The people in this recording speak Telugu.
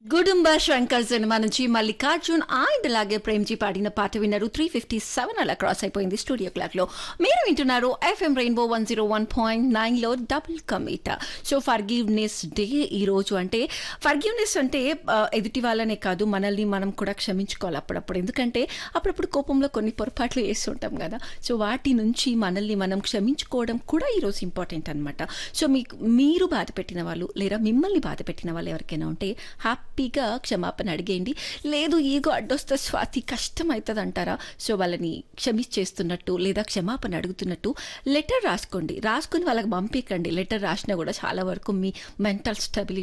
గుడుంబ శంకర్ సినిమా నుంచి మల్లికార్జున్ అండ్ అలాగే ప్రేమ్జీ పాడిన పాట విన్నారు త్రీ ఫిఫ్టీ సెవెన్ అలా క్రాస్ అయిపోయింది స్టూడియో క్లాక్ లో మీరు వింటున్నారు FM rainbow one zero one point nine లో డబుల్ కమిట సో ఫర్గివ్నెస్ డే ఈ రోజు అంటే ఫర్గివ్నెస్ అంటే ఆ, ఎదుటి వాళ్ళనే కాదు మనల్ని మనం కూడా క్షమించుకోవాలి అప్పుడప్పుడు ఎందుకంటే అప్పుడప్పుడు కోపంలో కొన్ని పొరపాట్లు వేస్తుంటాం కదా సో వాటి నుంచి మనల్ని మనం క్షమించుకోవడం కూడా ఈరోజు ఇంపార్టెంట్ అనమాట సో మీకు మీరు బాధ పెట్టిన వాళ్ళు లేదా మిమ్మల్ని బాధ పెట్టిన వాళ్ళు ఎవరికైనా ఉంటే హ్యాపీగా క్షమాపణ అడిగేయండి లేదు ఈగో అడ్డొస్తే స్వాతి కష్టం అవుతుంది అంటారా సో వాళ్ళని క్షమించేస్తున్నట్టు లేదా క్షమాపణ అడుగుతున్నట్టు లెటర్ రాసుకోండి రాసుకుని వాళ్ళకి పంపించండి లెటర్ రాసినా కూడా చాలా వరకు మీ మెంటల్ స్టెబిలిటీ